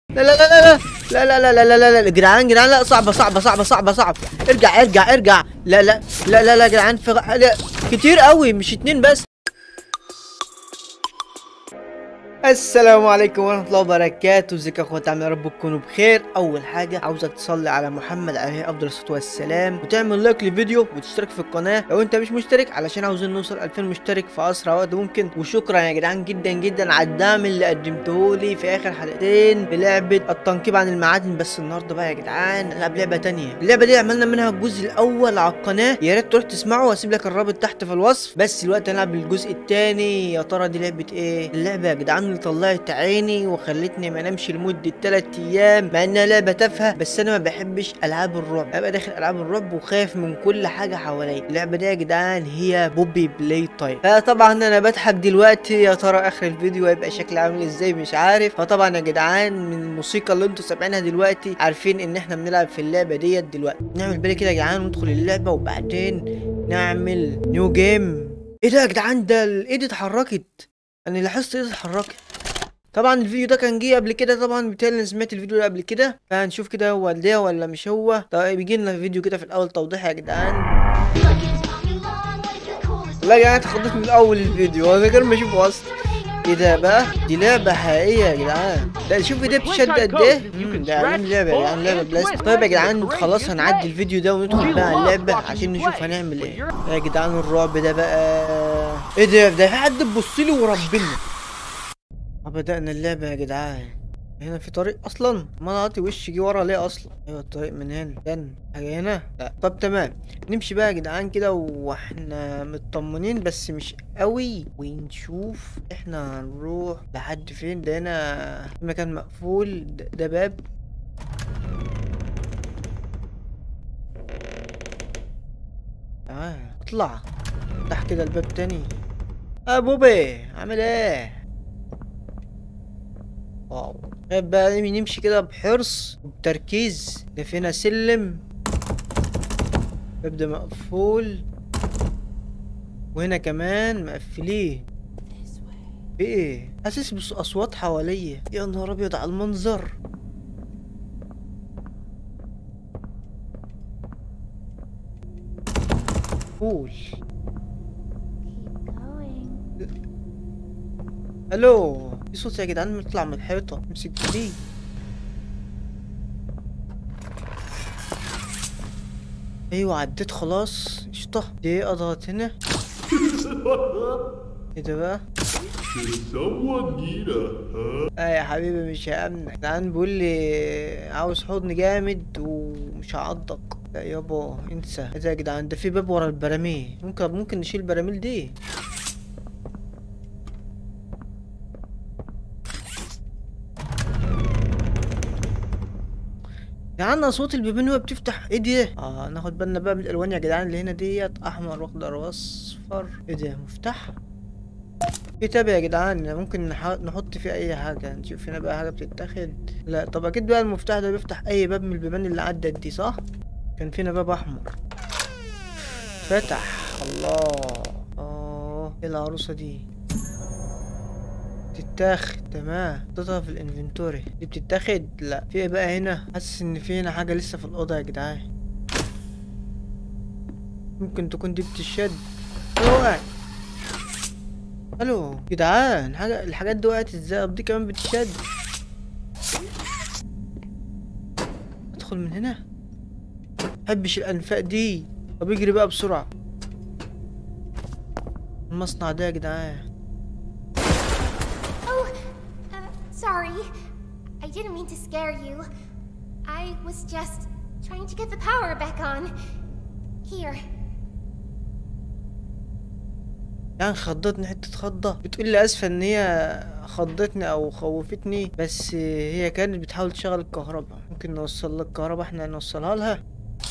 لا لا لا لا لا لا لا لا لا لا لا جدعان جدعان لا صعبة صعبة صعبة صعبة صعبة ارجع ارجع ارجع لا لا لا لا لا جدعان في غ- لا كتير قوي مش اتنين بس السلام عليكم ورحمة الله وبركاته ازيكم يا اخواتي عاملين يا رب تكونوا بخير اول حاجة عاوزك تصلي على محمد عليه افضل الصلاة والسلام وتعمل لايك للفيديو وتشترك في القناة لو انت مش مشترك علشان عاوزين نوصل 2000 مشترك في اسرع وقت ممكن وشكرا يا جدعان جدا جدا على الدعم اللي قدمته لي في اخر حلقتين بلعبة التنقيب عن المعادن بس النهارده بقى يا جدعان نلعب لعبة تانية اللعبة دي عملنا منها الجزء الاول على القناة يا ريت تروح تسمعه واسيب لك الرابط تحت في الوصف بس دلوقتي هنلعب الجزء التاني يا ترى دي لعبة ايه اللعبة يا جدعان اللي طلعت عيني وخلتني ما انامش لمدة 3 ايام مع انها لعبة تافهة بس انا ما بحبش العاب الرعب ابقى داخل العاب الرعب وخايف من كل حاجة حواليا اللعبة دي يا جدعان هي بوبي بلاي تايم فطبعا انا بضحك دلوقتي يا ترى اخر الفيديو هيبقى شكله عامل ازاي مش عارف فطبعا يا جدعان من الموسيقى اللي انتوا سامعينها دلوقتي عارفين ان احنا بنلعب في اللعبة ديت دلوقتي نعمل بالي كده يا جدعان وندخل اللعبة وبعدين نعمل نيو جيم ايه ده يا جدعان ده الايد اتحركت انا لاحظت ايد اتحركت طبعا الفيديو ده كان جه قبل كده طبعا بالتالي انا سمعت الفيديو ده قبل كده فهنشوف كده هو ده ولا مش هو طيب بيجي لنا فيديو كده في الاول توضيح يا جدعان لا يا جدعان اتخضيت من اول الفيديو انا غير ما اشوفه اصلا ايه ده بقى دي لعبة حقيقية يا جدعان ده شوف ده بتشد قد ايه مم، ده عاملين لعبة يا جدعان لعبة بلاستيك طيب يا جدعان خلاص هنعدي الفيديو ده وندخل بقى على اللعبة عشان نشوف هنعمل ايه يا جدعان الرعب ده بقى ايه ده ده في حد بيبص لي وربنا بدأنا اللعبة يا جدعان هنا في طريق اصلا ما انا عاطي وشي جه ورا ليه اصلا ايوه الطريق من هنا استنى حاجه هنا لا طب تمام نمشي بقى يا جدعان كده واحنا مطمنين بس مش قوي ونشوف احنا هنروح لحد فين ده هنا في مكان مقفول ده, ده باب تعال اطلع افتح كده الباب تاني اه بوبي عامل ايه واو طيب بقى نمشي كده بحرص وبتركيز ده فينا سلم باب ده مقفول وهنا كمان مقفليه في ايه حاسس باصوات حواليا يا نهار ابيض على المنظر قول الو في صوت يا جدعان بيطلع من الحيطه امسك دي ايوه عديت خلاص قشطه دي اضغط هنا ايه ده بقى Does someone need a hug? اه يا حبيبي مش هامنك جدعان بيقول لي عاوز حضن جامد ومش هعضك لا يابا انسى ايه ده يا جدعان ده في باب ورا البراميل ممكن ممكن نشيل البراميل دي يا عم اصوات البيبان وهي بتفتح ايه دي اه ناخد بالنا بقى من الالوان يا جدعان اللي هنا ديت احمر واخضر واصفر ايه ده مفتاح كتاب يا جدعان ممكن نح- نحط فيه اي حاجه نشوف هنا بقى حاجه بتتاخد لا طب اكيد بقى المفتاح ده بيفتح اي باب من البيبان اللي عدت دي صح كان فينا باب احمر فتح الله اه ايه العروسه دي تتاخد تمام حطيتها في الانفنتوري دي بتتاخد لا في ايه بقى هنا حاسس ان في هنا حاجه لسه في الاوضه يا جدعان ممكن تكون دي بتشد اوعي الو جدعان حاجه الحاجات دي وقعت ازاي طب دي كمان بتشد ادخل من هنا محبش الانفاق دي طب اجري بقى بسرعه المصنع ده يا جدعان Oh, uh, sorry. I didn't mean to scare you. I was just trying to get the power back on. Here. يعني خضتني حتة خضة بتقول لي اسفة ان هي خضتني او خوفتني بس هي كانت بتحاول تشغل الكهرباء ممكن نوصل لها الكهرباء احنا نوصلها لها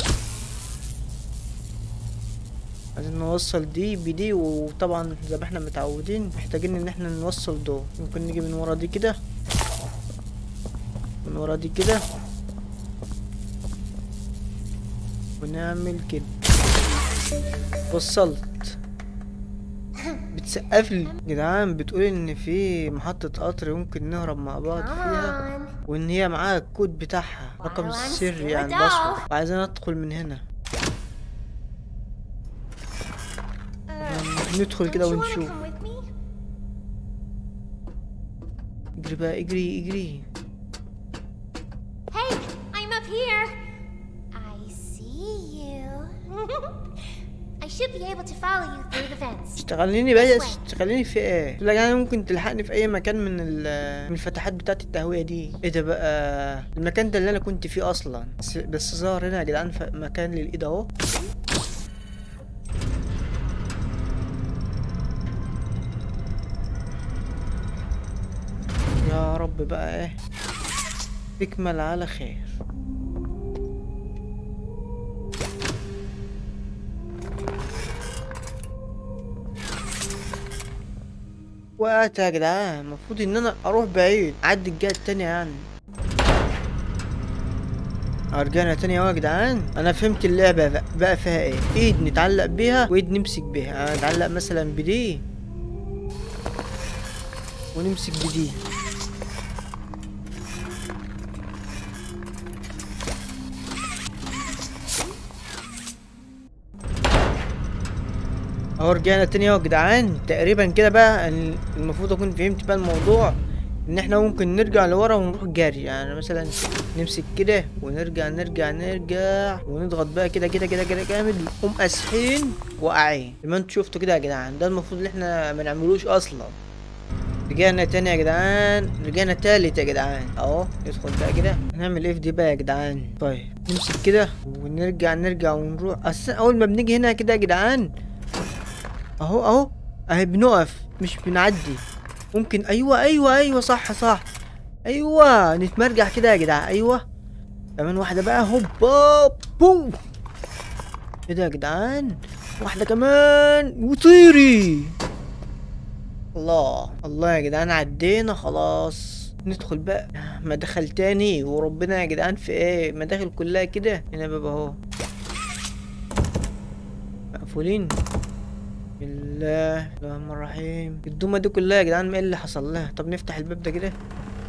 عايزين نوصل دي بدي وطبعا زي ما احنا متعودين محتاجين ان احنا نوصل دول ممكن نيجي من ورا دي كده من ورا دي كده ونعمل كده وصلت بتسقف لي جدعان بتقول ان في محطة قطر ممكن نهرب مع بعض Come فيها on. وان هي معاها الكود بتاعها رقم While I'm السر still a يعني doll. باسورد وعايزين ادخل من هنا Uh, ندخل كده don't you wanna ونشوف come with me? اجري بقى اجري اجري Hey, I'm up here. I see you. I should be able to follow you through the fence. اشتغليني بقى اشتغليني في ايه قلت لك يعني ممكن تلحقني في اي مكان من ال- من الفتحات بتاعت التهوية دي ايه ده بقى المكان ده اللي انا كنت فيه اصلا بس, بس ظهر هنا يا جدعان ف- مكان للايد اهو يا رب بقى ايه تكمل على خير وقعت يا جدعان المفروض ان انا اروح بعيد اعدي الجهه التانية يعني رجعنا تاني اهو يا جدعان انا فهمت اللعبه بقى, بقى فيها ايه ايد نتعلق بيها وايد نمسك بيها نتعلق مثلا بدي ونمسك بدي اهو رجعنا تاني اهو يا جدعان تقريبا كده بقى ال- المفروض اكون فهمت بقى الموضوع ان احنا ممكن نرجع لورا ونروح جري يعني مثلا نمسك كده ونرجع نرجع نرجع ونضغط بقى كده كده كده كده جامد نقوم قاسحين واقعين زي ما انتوا شفتوا كده يا جدعان ده المفروض ان احنا ما نعملوش اصلا رجعنا تاني يا جدعان رجعنا تالت يا جدعان اهو ندخل بقى كده هنعمل ايه في دي بقى يا جدعان طيب نمسك كده ونرجع نرجع ونروح اصلا اول ما بنيجي هنا كده يا جدعان اهو اهو اهي بنقف مش بنعدي ممكن ايوه ايوه ايوه صح صح ايوه نتمرجع كده يا جدعان ايوه كمان واحده بقى هوبا بوم ايه ده يا جدعان واحده كمان وطيري الله الله يا جدعان عدينا خلاص ندخل بقى مدخل تاني وربنا يا جدعان في ايه مداخل كلها كده هنا باب اهو مقفولين بسم الله الرحمن الرحيم الدومة دي كلها يا جدعان ما ايه اللي حصل لها طب نفتح الباب ده كده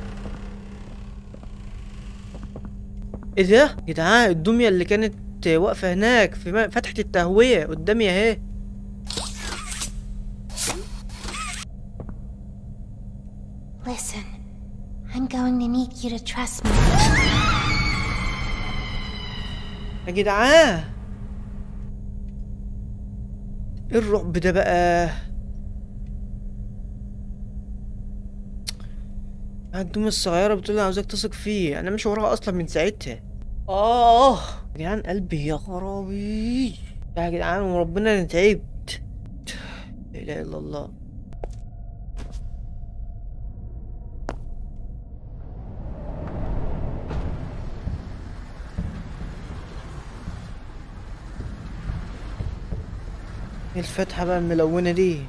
ايه ده يا جدعان الدمية اللي كانت واقفة هناك في م- فتحة التهوية قدامي اهي Listen, I'm going to need you to trust me. يا جدعان ايه الرعب ده بقى الدمية الصغيرة بتقول لي عاوزاك تثق فيه انا مش وراها اصلا من ساعتها اه يا جدعان قلبي يا خرابي يا جدعان وربنا انا تعبت لا اله الا الله ايه الفتحة بقى الملونة دي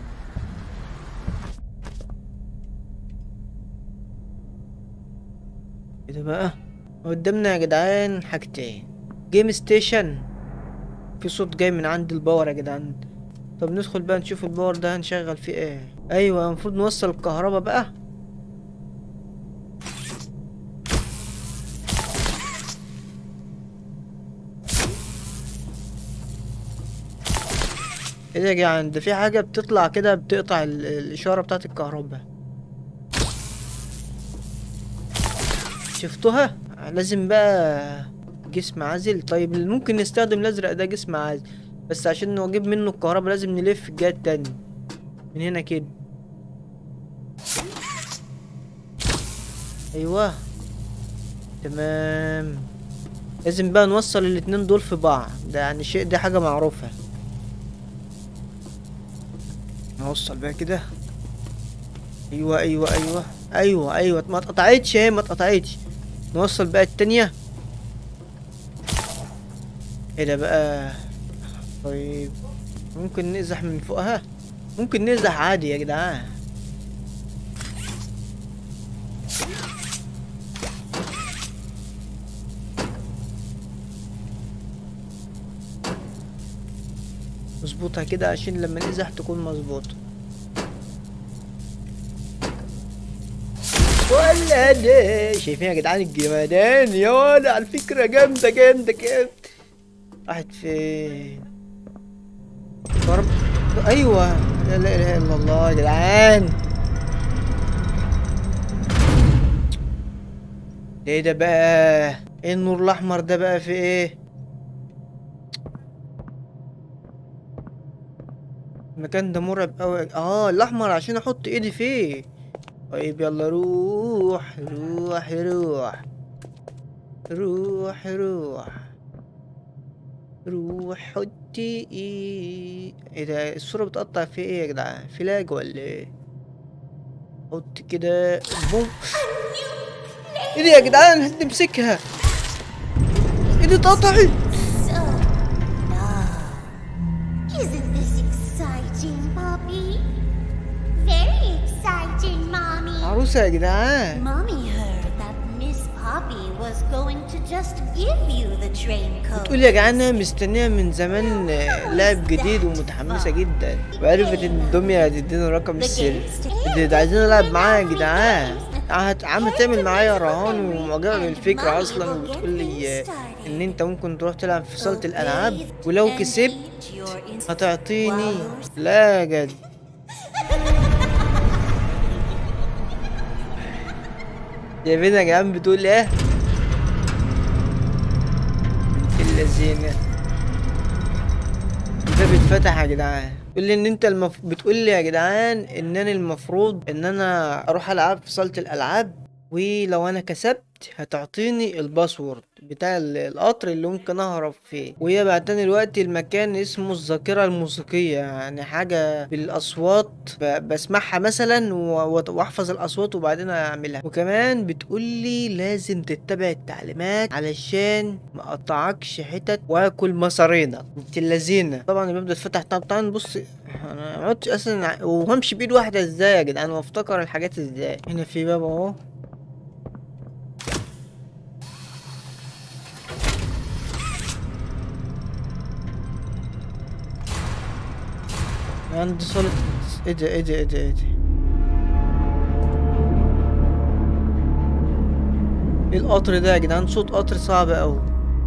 ايه ده بقى قدامنا يا جدعان حاجتين جيم ستيشن في صوت جاي من عند الباور يا جدعان طب ندخل بقى نشوف الباور ده هنشغل فيه ايه ايوه المفروض نوصل الكهرباء بقى ايه ده يا جدعان ده في حاجة بتطلع كده بتقطع ال- الإشارة بتاعت الكهرباء شفتوها لازم بقى جسم عازل طيب ممكن نستخدم الأزرق ده جسم عازل بس عشان نجيب منه الكهرباء لازم نلف الجهة التانية من هنا كده أيوه تمام لازم بقى نوصل الاتنين دول في بعض ده يعني شيء دي حاجة معروفة نوصل بقى كده ايوه ايوه ايوه ايوه ايوه ما اتقطعتش اهي ما اتقطعتش نوصل بقى التانية ايه ده بقى طيب ممكن نقزح من فوقها ممكن نقزح عادي يا جدعان نظبطها كده عشان لما نقزح تكون مظبوطة ولا جمدان شايفين يا جدعان الجمدان يا ولا على فكرة جامدة جامدة جامدة راحت فين ضرب ايوه لا لا اله الا الله يا جدعان ايه ده بقى ايه النور الاحمر ده بقى في ايه المكان ده مرعب قوي اه الاحمر عشان احط ايدي فيه طيب يلا روح روح روح روح روح روح حطي ايه ايه ده الصورة بتقطع في ايه يا جدعان في لاج ولا ايه حط كده بوم ايه دي يا جدعان نمسكها ايه دي اتقطعت So, now, isn't this exciting, Poppy? Very exciting, Mommy. عروسة يا جدعان Mommy heard that Miss Poppy was going to just give you the train code. بتقول يا جدعان أنا مستنية من زمان آه، لعب جديد ومتحمسة جدا وعرفت ان الدمية هتدينا الرقم السري ده ده عايزين نلعب معاها يا جدعان عم- عم تعمل معايا رهان ومعجبة بالفكرة اصلا وبتقول لي آه، ان انت ممكن تروح تلعب في صالة الالعاب ولو كسبت هتعطيني لا يا جد يا بينا يا جدعان بتقول ايه بنت اللذينة ده بيتفتح يا جدعان بتقول لي ان انت المف... بتقول لي يا جدعان ان انا المفروض ان انا اروح العب في صالة الالعاب ولو انا كسبت هتعطيني الباسورد بتاع ال- القطر اللي ممكن اهرب فيه وهي بعتني دلوقتي المكان اسمه الذاكرة الموسيقية يعني حاجة بالاصوات ب... بسمعها مثلا و... وأت- واحفظ الاصوات وبعدين اعملها وكمان بتقول لي لازم تتبع التعليمات علشان ما اقطعكش حتت واكل مصارينا انت اللذينة طبعا الباب ده اتفتح طب طبعا بص انا ما عدتش اصلا ع- وهمشي بايد واحدة ازاي يا جدعان وافتكر الحاجات ازاي هنا في باب اهو عندي صالة ايه ده ايه ده ايه ده ايه ده ايه القطر ده يا جدعان صوت قطر صعب اوي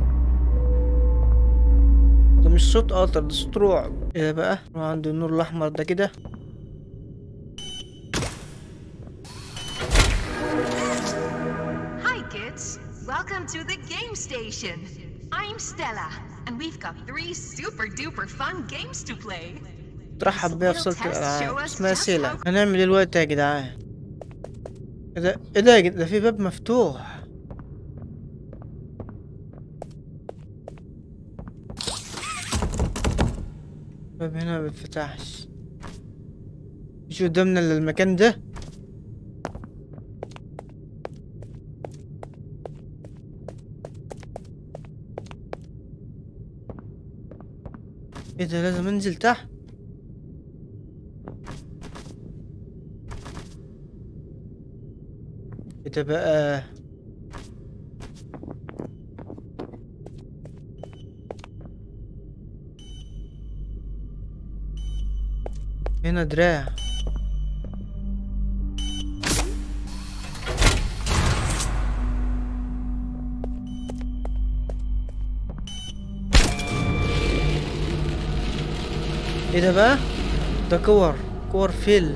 ده مش صوت قطر ده صوت رعب ايه ده بقى عندي النور الاحمر ده كده Hi, kids. Welcome to the game station. I'm Stella, and we've got three super duper fun games to play. ترحب بيها في صالة الالعاب اسمها سيلا هنعمل ايه دلوقتي يا جدعان ايه ده ايه ده يا جدعان ده في باب مفتوح باب هنا ما بيتفتحش مش قدامنا الا المكان ده ايه ده لازم انزل تحت ايه ده بقى هنا دراع ايه ده بقى ده كور كور فيل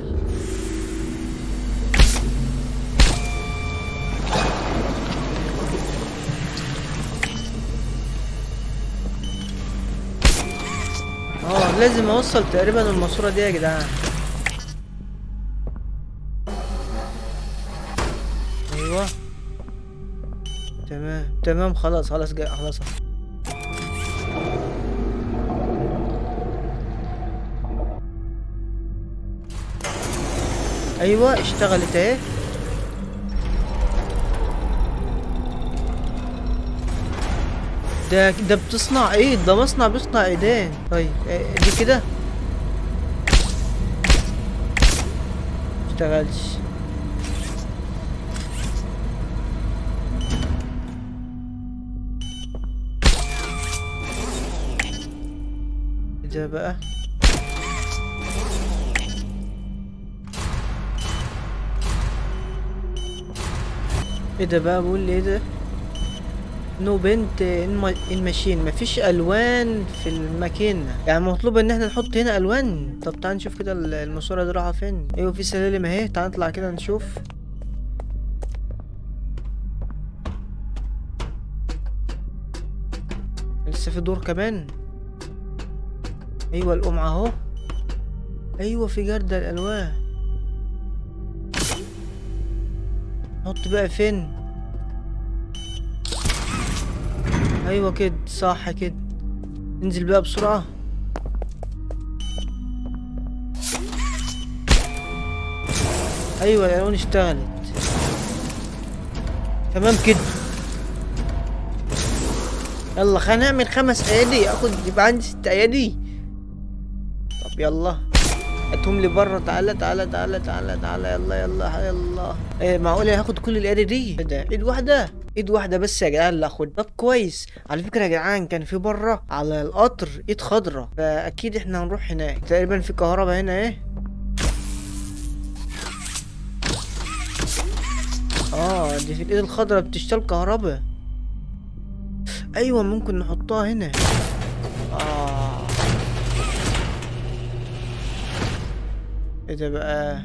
اه لازم اوصل تقريبا الماسوره دي يا جدعان ايوه تمام تمام خلاص خلاص جاي خلاص ايوه اشتغلت اهي ده ده بتصنع ايه ده مصنع بيصنع ايدين طيب إيه دي كده اشتغلش ده بقى ايه ده بقى بقول لي ايه ده نو بنت الماشين مفيش الوان في الماكينه يعني مطلوب ان احنا نحط هنا الوان طب تعال نشوف كده ال- الماسوره دي رايحه فين ايوه في سلالم اهي تعال نطلع كده نشوف لسه في دور كمان ايوه القمع اهو ايوه في جردة الالوان نحط بقى فين ايوه كده صح كده انزل بقى بسرعة ايوه الالوان اشتغلت تمام كده يلا خلينا نعمل خمس ايادي اخد يبقى عندي ست ايادي طب يلا هاتهم لي بره تعالى تعالى تعالى تعالى تعالى يلا يلا يلا ايه معقولة هاخد كل الايادي دي ايه ده ايد واحدة ايد واحدة بس يا جدعان اللي اخد طب كويس على فكرة يا جدعان كان في بره على القطر ايد خضرة فاكيد احنا هنروح هناك تقريبا في كهرباء هنا ايه اه دي في الايد الخضرة بتشتغل كهرباء ايوه ممكن نحطها هنا اه ايه ده بقى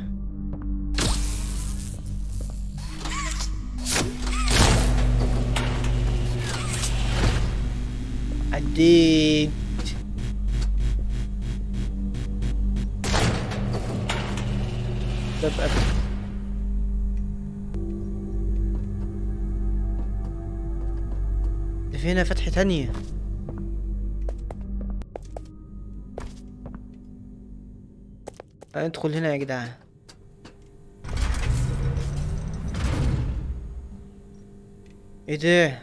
عديت ده بقى ده في هنا فتحة تانية ندخل هنا يا جدعان ايه ده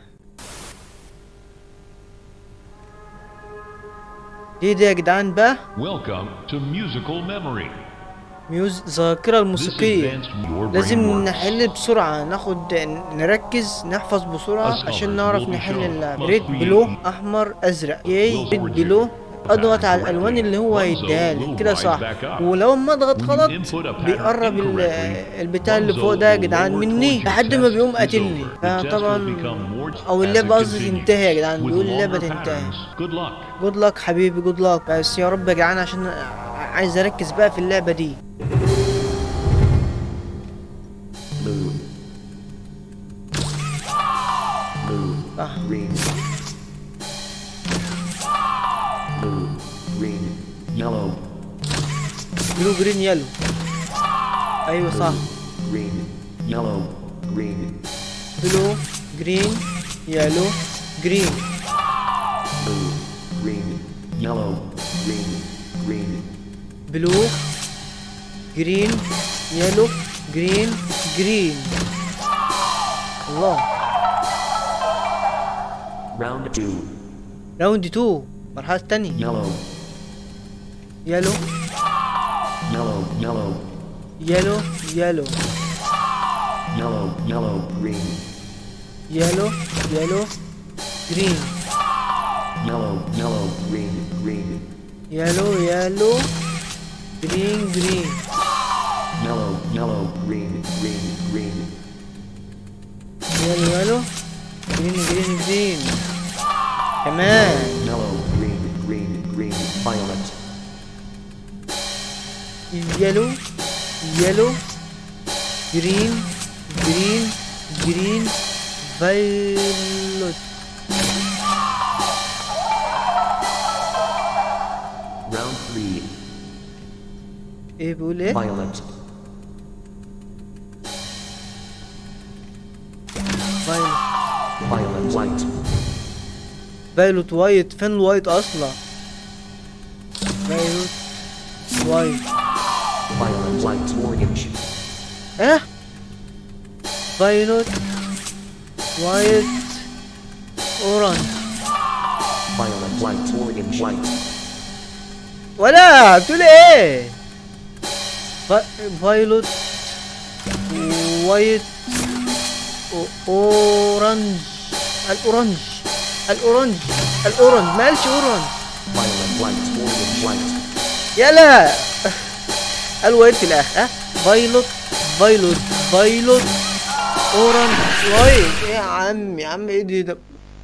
ايه ده يا جدعان بقى Welcome to Musical Memory. ميوز ذاكرة This الموسيقية advanced your brain لازم works. نحل بسرعة ناخد نركز نحفظ بسرعة عشان نعرف نحل اللعب ريد بلو أحمر أزرق ياي ريد بلو اضغط على الالوان اللي هو هيديها لي كده صح ولو ما اضغط غلط بيقرب ال- البتاع اللي فوق ده يا جدعان مني لحد ما بيقوم قاتلني فطبعا او اللعبه قصدي تنتهي يا جدعان بيقول اللعبه تنتهي Good luck. جود لك حبيبي جود لك بس يا رب يا جدعان عشان عايز اركز بقى في اللعبه دي blue, blue, صح green, blue, green, yellow, بلو جرين يلو ايوه صح green, yellow, green, بلو جرين يلو جرين blue, green, yellow, green, green, بلو جرين يلو جرين جرين الله round two, راوند 2 مرحلة تانية yellow, يلو yellow, yellow, يلو يلو yellow, yellow, green, يلو يلو جرين yellow, yellow, green, green, يلو يلو جرين جرين yellow, yellow, green, green, green, يلو يلو جرين جرين جرين كمان yellow, green, green, green, violet, يلو يلو جرين جرين جرين فايلوت round three, ايه بيقول ايه violet, فايلوت violet, white, فايلوت وايت فين الوايت اصلا فايلوت وايت violet, white, orange, اه فايلوت وايت اورانج violet, white, orange, white, ولا بتقول ايه فا- فايلوت وايت أو- اورانج الاورانج الاورانج الاورانج مالش اورانج violet, white, orange, white, يلا الوايت في الاخر ها فايلوت فايلوت فايلوت اورنج وايت ايه يا عم يا عم ايه دي ده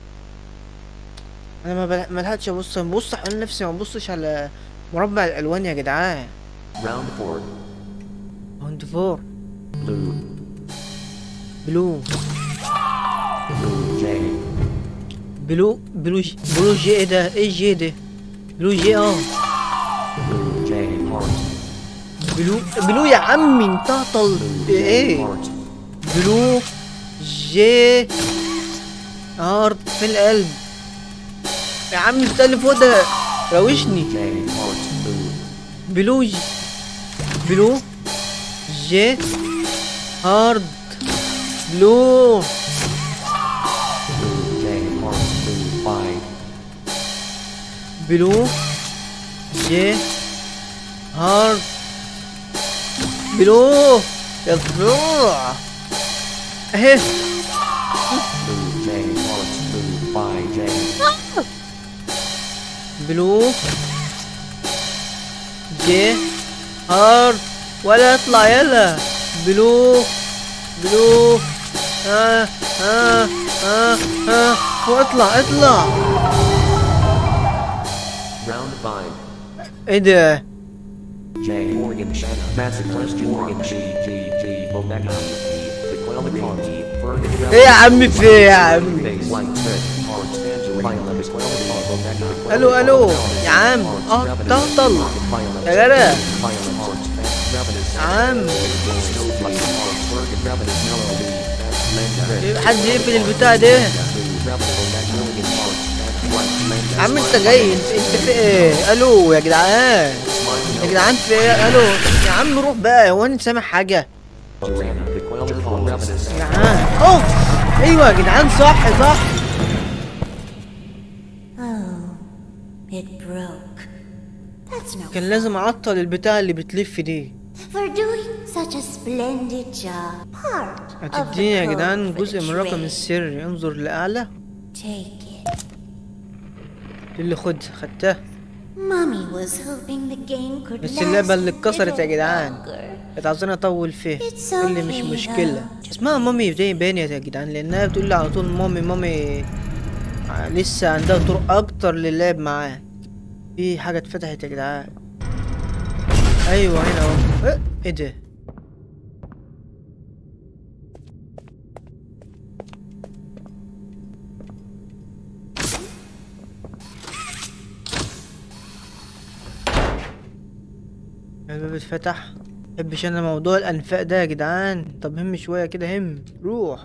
انا ما بل... ما لحقتش ابص ببص حوالين نفسي ما ببصش على مربع الالوان يا جدعان Round four. هوند فور Blue. بلو Blue J. بلو بلو ج... بلو جي ايه ده ايه جي ده بلو جي اه Blue J. Heart. بلو بلو يا عمي انتعطل Blue J. ايه Heart. بلو جي هارد في القلب يا عم البتاع اللي فوق ده روشني J. Heart. Blue. بلو ج... بلو جي هارد بلو Blue J. Heart. Blue. Five. بلو جي هارد بلو يا ضلوع اهي Blue J. Heart. Blue. Five. J. بلو جي هارد ولا اطلع يلا بلو بلو ها ها ها ها واطلع اطلع Round five. ايه ده J. Morgan Shanna. Massacres Morgan G. G. G. Omega. The Quality Party. Fergus. ايه يا عم في ايه يا عم Face Light Red. Heart. Angela. Violet. Quality Omega. الو الو يا عم اه تعطل يا جدع يا عم حد يقفل البتاع ده يا عم انت جاي انت, انت في ايه الو يا جدعان يا جدعان في ايه الو يا عم روح بقى هو انت سامع حاجه يا جدعان اوه ايوه يا جدعان صح صح Oh, it broke. That's no كان لازم اعطل البتاع اللي بتلف دي For doing such a splendid job. Part of the هتديني يا code جدعان for جزء the من الرقم trade. السري انظر لاعلى Take it. دي اللي خدها خدتها Mommy was hoping the game could بس last اللعبة اللي a اتكسرت يا little جدعان longer. كانت عاوزاني اطول فيه It's اللي مش okay مشكلة though. اسمها مامي زي بانيت يا جدعان لانها بتقول لي على طول مامي مامي ع- لسه عندها طرق اكتر للعب معاه في حاجة اتفتحت يا جدعان ايوه هنا اهو إيه- ايه ده الباب اتفتح محبش انا موضوع الانفاق ده يا جدعان طب هم شويه كده هم روح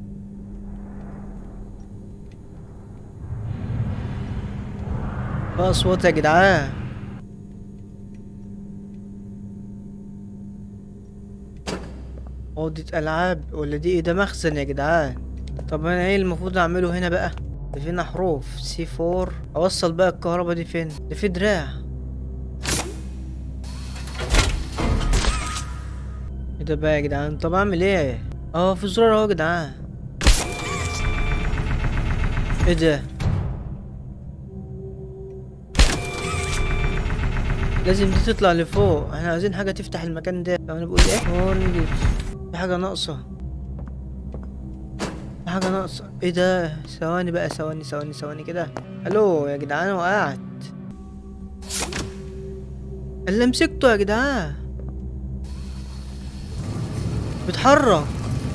بقى اصوات يا جدعان اوضة العاب ولا دي ايه ده مخزن يا جدعان طب انا ايه المفروض اعمله هنا بقى ده فينا حروف سي فور اوصل بقى الكهرباء دي فين ده في دراع ايه ده بقى يا جدعان طب اعمل ايه اه في زرار اهو يا جدعان ايه ده لازم دي تطلع لفوق احنا عايزين حاجة تفتح المكان ده لو انا بقول ايه هو نجد في حاجة ناقصة في حاجة ناقصة ايه ده ثواني بقى ثواني ثواني ثواني كده الو يا جدعان أنا وقعت اللي مسكته يا جدعان بيتحرك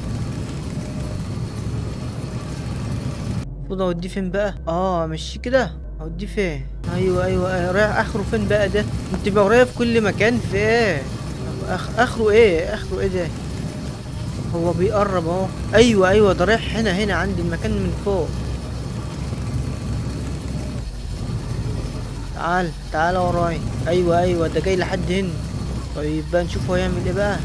المفروض اوديه فين بقى اه مشي كده اوديه فين ايوه ايوه أيوة. رايح اخره فين بقى ده انت بقى ورايا في كل مكان في ايه طب أخ... اخره ايه اخره ايه ده هو بيقرب اهو ايوه ايوه ده رايح هنا هنا عند المكان من فوق تعال تعال وراي ايوه ايوه ده جاي لحد هنا طيب بقى نشوف هو هيعمل ايه بقى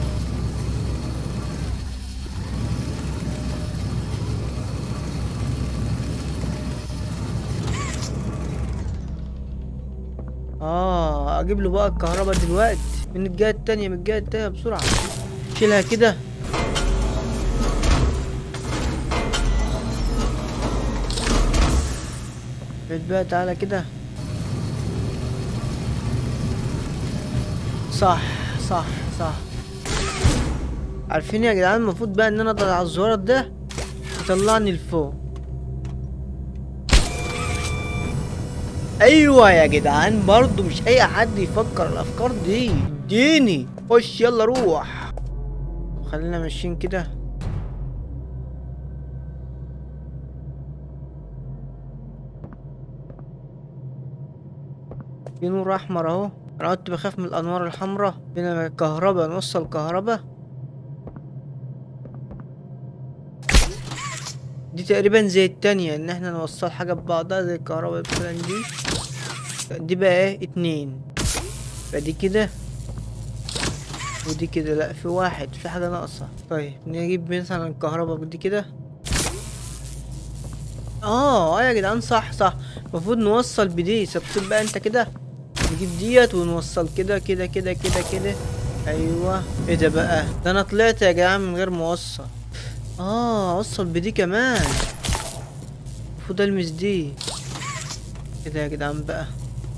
اه اجيب له بقى الكهرباء دلوقتي من الجهه التانية من الجهه التانية بسرعه شيلها كده بعد بقى تعالى كده صح صح صح عارفين يا جدعان المفروض بقى ان انا اضغط على الزرار ده يطلعني لفوق ايوه يا جدعان برضو مش اي حد يفكر الافكار دي اديني خش يلا روح خلينا ماشيين كده في نور احمر اهو انا كنت بخاف من الانوار الحمراء هنا كهرباء نوصل كهرباء دي تقريبا زي التانية ان احنا نوصل حاجة ببعضها زي الكهرباء مثلا دي دي بقى ايه اتنين فدي كده ودي كده لا في واحد في حاجة ناقصة طيب نجيب مثلا الكهرباء دي كده اه اه يا جدعان صح صح المفروض نوصل بدي سبسب بقى انت كده نجيب ديت ونوصل كده كده كده كده كده ايوه ايه ده بقى ده انا طلعت يا جدعان من غير موصل اه اوصل بدي كمان المفروض المس دي كده يا جدعان بقى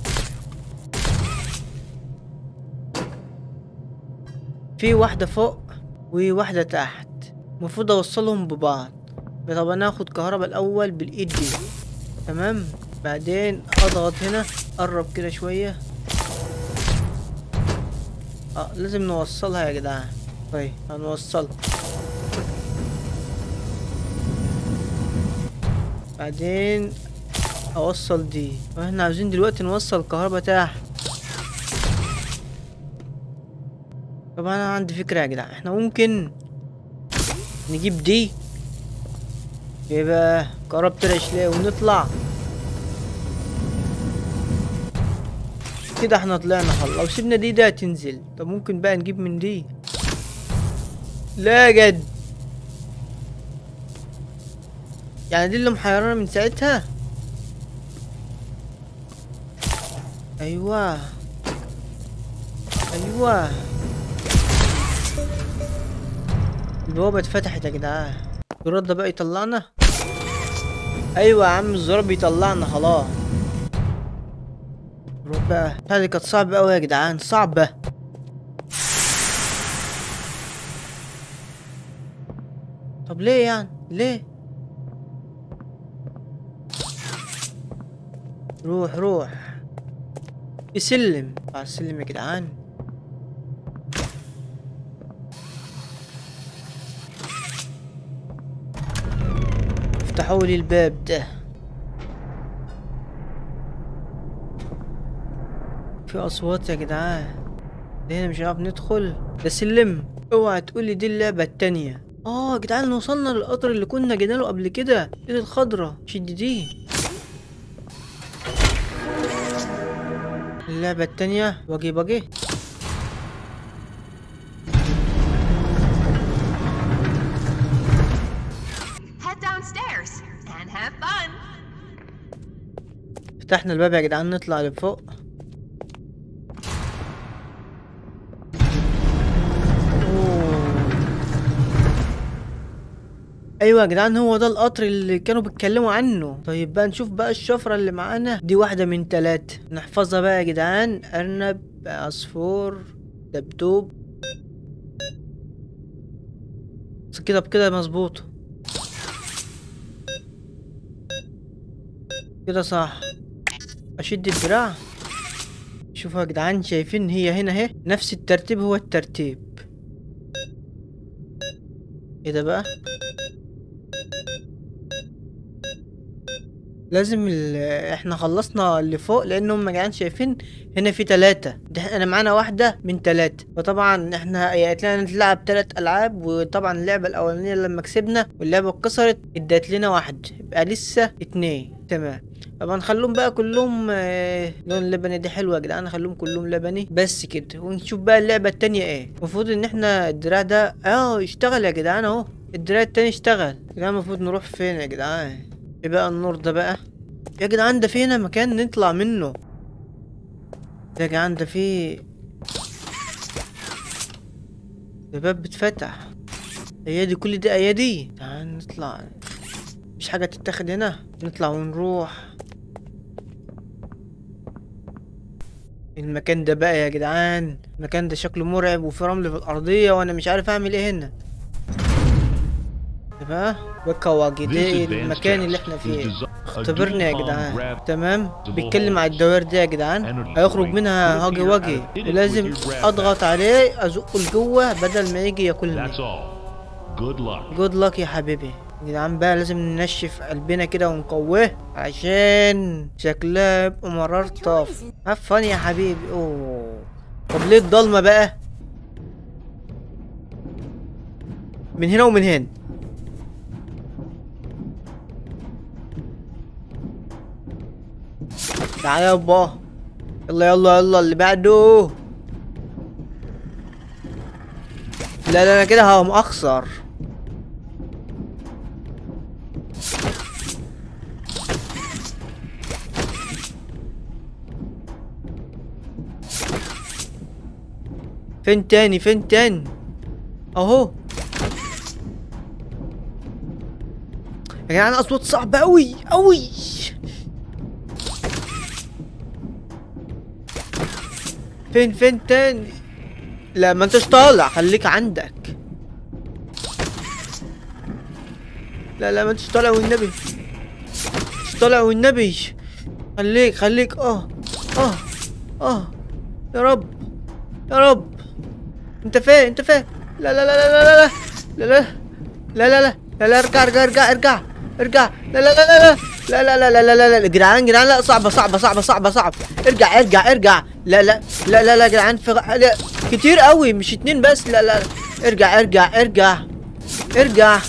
في واحدة فوق وواحدة تحت المفروض اوصلهم ببعض طب انا اخد كهرباء الاول بالايد دي تمام بعدين اضغط هنا قرب كده شوية اه لازم نوصلها يا جدعان طيب هنوصلها بعدين اوصل دي واحنا عاوزين دلوقتي نوصل كهرباء تحت طبعا انا عندي فكرة يا جدعان احنا ممكن نجيب دي يبقى كهرباء ترش ليه ونطلع كده احنا طلعنا خلاص لو سيبنا دي ده تنزل طب ممكن بقى نجيب من دي لا جد يعني دي اللي محيرانا من ساعتها ايوه ايوه البوابة اتفتحت يا جدعان الزرار ده بقى يطلعنا ايوه يا عم الزرار بيطلعنا خلاص روح بقى هذه كانت صعبة اوي يا جدعان صعبة طب ليه يعني ليه روح روح في سلم على السلم يا جدعان افتحوا لي الباب ده في اصوات يا جدعان ده هنا مش عارف ندخل ده سلم اوعى تقولي دي اللعبة التانية اه يا جدعان وصلنا للقطر اللي كنا جينا له قبل كده ايد الخضرة شد دي اللعبة التانية واجي باجي Head downstairs and have fun. فتحنا الباب يا جدعان نطلع لفوق أوه. ايوه يا جدعان هو ده القطر اللي كانوا بيتكلموا عنه طيب بقى نشوف بقى الشفرة اللي معانا دي واحدة من تلاتة نحفظها بقى يا جدعان ارنب عصفور دبدوب بس كده بكده مظبوط كده صح اشد الدراع شوفوا يا جدعان شايفين هي هنا اهي نفس الترتيب هو الترتيب ايه ده بقى لازم ال... احنا خلصنا اللي فوق لانهم يا جدعان شايفين هنا في تلاتة ده احنا معانا واحدة من تلاتة فطبعا احنا هي قالت لنا نلعب تلات العاب وطبعا اللعبة الاولانية لما كسبنا واللعبة اتكسرت ادت لنا واحد يبقى لسه اتنين تمام طبعا نخليهم بقى كلهم آه، لون لبني دي حلوة يا جدعان نخليهم كلهم لبني بس كده ونشوف بقى اللعبة التانية ايه المفروض ان احنا الدراع ده اه اشتغل يا جدعان اهو الدراع التاني اشتغل يا جدعان المفروض نروح فين يا جدعان ايه بقى النور ده بقى يا جدعان ده فينا مكان نطلع منه يا جدعان ده في ده باب بتفتح ايادي كل دي ايادي تعال نطلع مش حاجة تتاخد هنا نطلع ونروح المكان ده بقى يا جدعان المكان ده شكله مرعب وفي رمل في الارضيه وانا مش عارف اعمل ايه هنا بقى بكواجي This ده advanced المكان اللي test احنا is فيه designed- a اختبرنا يا dual-palm جدعان grab تمام the بيتكلم ball. على الدوائر دي يا جدعان Energy هيخرج point منها will هاجي appear واجي as it is ولازم with your grab اضغط عليه ازقه لجوه بدل ما يجي ياكلني That's all. Good luck. جود لك يا حبيبي يا جدعان بقى لازم ننشف قلبنا كده ونقويه عشان شكلها يبقى مرار طاف هفن يا حبيبي اوه طب ليه الضلمة بقى من هنا ومن هنا تعالى يابا يلا يلا يلا اللي بعده لا لا انا كده هقوم اخسر فين تاني فين تاني اهو يا جدعان اصوات صعبة اوي اوي فين فين تاني لا ما انتش طالع خليك عندك لا لا ما انتش طالع والنبي مش طالع والنبي خليك خليك اه اه اه يا رب يا رب انت فين انت فين لا لا لا لا لا لا لا لا لا لا لا لا ارجع ارجع ارجع ارجع ارجع لا لا لا لا لا لا لا لا لا لا لا لا جدعان جدعان لا صعبة صعبة صعبة صعبة صعبة ارجع ارجع ارجع لا لا لا لا لا جدعان في لا كتير قوي مش اتنين بس لا لا ارجع ارجع ارجع ارجع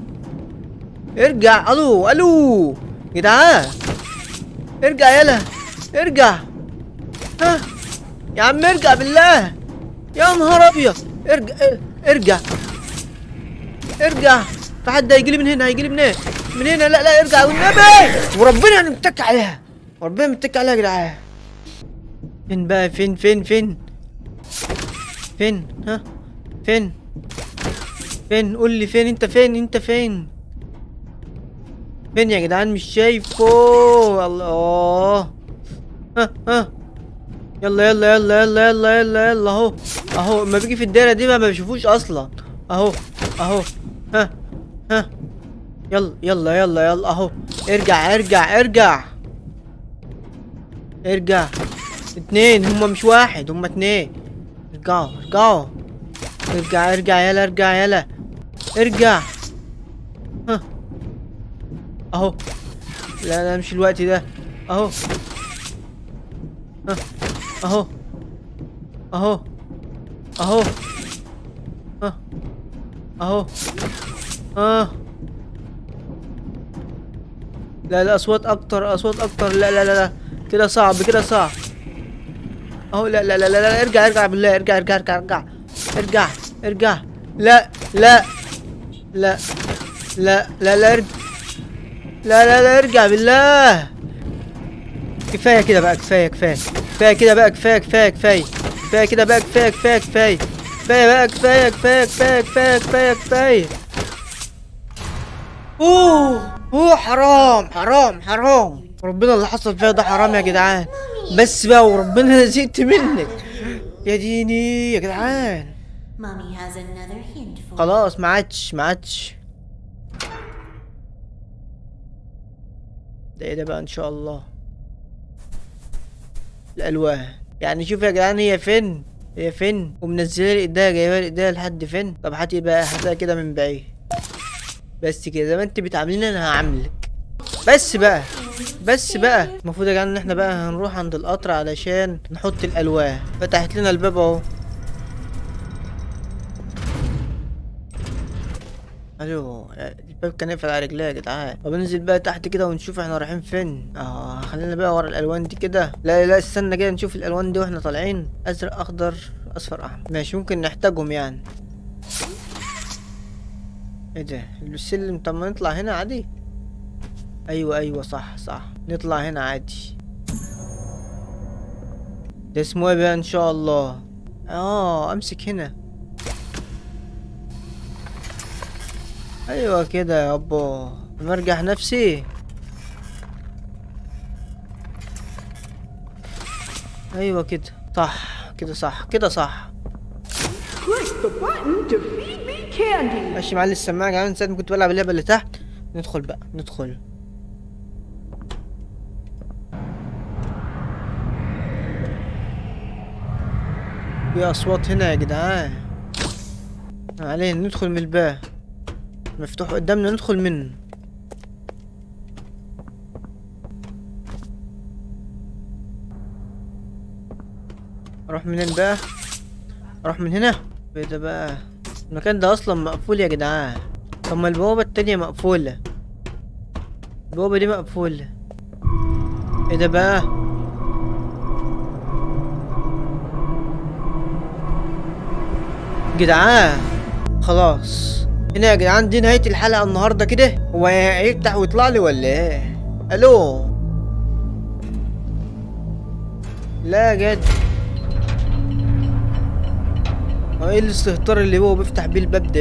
ارجع الو الو جدعان ارجع يلا ارجع ها يا عم ارجع بالله يا نهار ابيض ارجع ارجع ارجع في حد هيجي لي من هنا هيجي لي من هنا من هنا لا لا ارجع والنبي وربنا متك عليها وربنا متك عليها يا جدعان فين بقى فين فين فين فين ها فين فين قول لي فين انت فين انت فين فين يا جدعان مش شايفه الله ها ها يلا يلا يلا يلا يلا يلا يلا اهو اهو ما بيجي في الدايره دي ما بشوفوش اصلا اهو اهو ها ها يلا يلا يلا يلا اهو ارجع ارجع ارجع ارجع اتنين هما مش واحد هما اتنين ارجعوا ارجعوا ارجع ارجع يلا ارجع يلا ارجع ها اهو لا لا مش الوقت ده اهو ها اهو اهو اهو ها اهو اه لا لا اصوات اكتر اصوات اكتر لا لا لا لا كده صعب كده صعب اهو لا لا لا لا, لا ارجع ارجع بالله ارجع ارجع ارجع ارجع ارجع ارجع لا لا لا لا لا لا ارجع لا لا لا ارجع بالله كفايه كده بقى كفايه كفايه كفايه كده بقى كفايه كفايه كفايه كفايه كده بقى كفايه كفايه كفايه كفايه بقى كفايه كفايه كفايه كفايه كفايه كفايه اوه اوه حرام حرام حرام ربنا اللي حصل فيها ده حرام يا جدعان بس بقى وربنا انا زهقت منك يا ديني يا جدعان Mommy has another hint for خلاص ما عادش ما عادش ده ايه ده بقى ان شاء الله الالوان يعني شوف يا جدعان هي فين هي فين ومنزله لي ايديها جايبه لي ايديها لحد فين طب هاتي بقى هاتها كده من بعيد بس كده زي ما انت بتعامليني انا هعاملك بس بقى بس بقى المفروض يا جدعان ان احنا بقى هنروح عند القطر علشان نحط الالوان فتحت لنا الباب اهو الو الباب كان يقفل على رجليا يا جدعان طب ننزل بقى تحت كده ونشوف احنا رايحين فين اه خلينا بقى ورا الالوان دي كده لا لا استنى كده نشوف الالوان دي واحنا طالعين ازرق اخضر اصفر احمر ماشي ممكن نحتاجهم يعني ايه ده السلم طب ما نطلع هنا عادي ايوه ايوه صح صح نطلع هنا عادي ده اسمه ايه بقى ان شاء الله اه امسك هنا ايوه كده يا ابو مرجح نفسي ايوه كده صح كده صح كده صح Push the button to feed me candy. ماشي معلش السماعة يا جدعان من ساعة ما كنت بلعب اللعبة اللي تحت ندخل بقى ندخل في أصوات هنا يا جدعان علينا ندخل من الباب مفتوح قدامنا ندخل منه اروح منين بقى اروح من هنا ايه ده بقى المكان ده اصلا مقفول يا جدعان طب ما البوابة التانية مقفولة البوابة دي مقفولة ايه ده بقى جدعان خلاص هنا يا جدعان دي نهاية الحلقة النهاردة كده هو هيفتح ويطلع لي ولا ايه الو لا جد هو ايه الاستهتار اللي هو بيفتح بيه الباب ده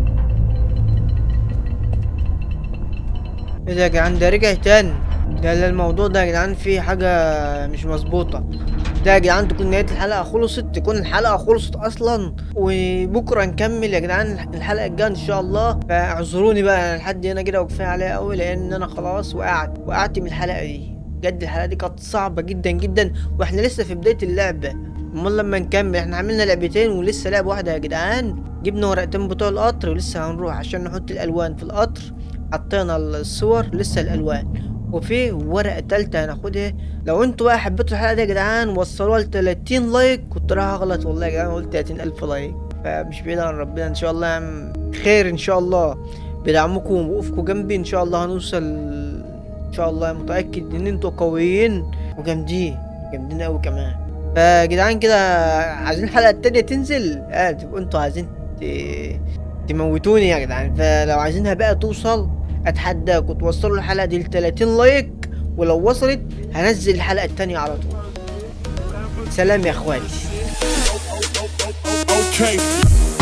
ايه ده يا جدعان ده رجع تاني ده لا الموضوع ده يا جدعان فيه حاجة مش مظبوطة ده يا جدعان تكون نهاية الحلقة خلصت تكون الحلقة خلصت أصلا وبكرة نكمل يا جدعان الحلقة الجاية إن شاء الله فاعذروني بقى لحد هنا كده وكفاية عليا أوي لأن أنا خلاص وقعت وقعت من الحلقة دي بجد الحلقة دي كانت صعبة جدا جدا واحنا لسه في بداية اللعبة امال لما نكمل احنا عملنا لعبتين ولسه لعبة واحدة يا جدعان جبنا ورقتين بتوع القطر ولسه هنروح عشان نحط الألوان في القطر حطينا الصور لسه الألوان وفي ورقة تالتة هناخدها لو انتوا بقى حبيتوا الحلقة دي يا جدعان وصلوها ل 30 لايك كنت راح اغلط والله يا جدعان قلت 30 ألف لايك فمش بعيد عن ربنا ان شاء الله يا عم خير ان شاء الله بدعمكم ووقوفكم جنبي ان شاء الله هنوصل ان شاء الله متأكد ان انتوا قويين وجامدين جامدين قوي كمان فيا جدعان كده عايزين الحلقة التانية تنزل اه تبقوا انتوا عايزين ت- تموتوني يا جدعان فلو عايزينها بقى توصل اتحداكم توصلوا الحلقة دي ل 30 لايك ولو وصلت هنزل الحلقة التانية على طول سلام يا اخواتي Okay.